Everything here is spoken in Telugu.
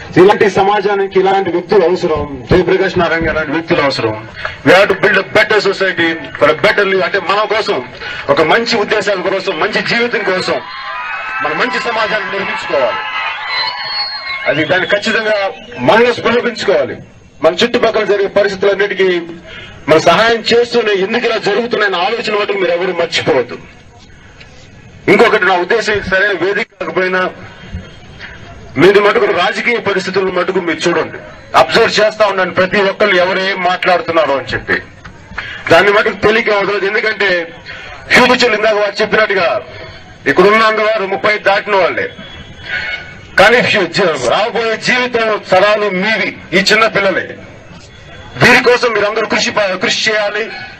ఇలాంటి సమాజానికి ఇలాంటి వ్యక్తులు అవసరం జయప్రకాష్ నారాయణ గారు లాంటి వ్యక్తులు అవసరం we have to build better society for better అంటే మన కోసం ఒక మంచి ఉద్దేశాల కోసం మంచి జీవితం కోసం మన మంచి సమాజాన్ని నిర్మించుకోవాలి అది దాన్ని ఖచ్చితంగా మనలో స్పృహించుకోవాలి మన చుట్టుపక్కల జరిగే పరిస్థితులన్నిటికీ మన సహాయం చేస్తూనే ఎందుకు ఇలా జరుగుతున్నాయన్న ఆలోచన మటుకు మీరు ఎవరు మర్చిపోవద్దు ఇంకొకటి నా ఉద్దేశం ఇది సరైన వేదిక కాకపోయినా మీది మటుకు రాజకీయ పరిస్థితుల మటుకు మీరు చూడండి అబ్జర్వ్ చేస్తా ఉండండి ప్రతి ఒక్కళ్ళు ఎవరు ఏం మాట్లాడుతున్నారు అని చెప్పి దాన్ని మటుకు తెలియక వదలదు ఎందుకంటే ఫ్యూచర్ ఇందాక వారు చెప్పినట్టుగా ఇక్కడ ఉన్న వారు ముప్పై దాటిన వాళ్ళే కానీ ఫ్యూ- జీ- రాబోయే జీవితం తరాలు మీవి ఈ చిన్న పిల్లలే వీరి కోసం మీరందరూ కృషి ప- కృషి చేయాలి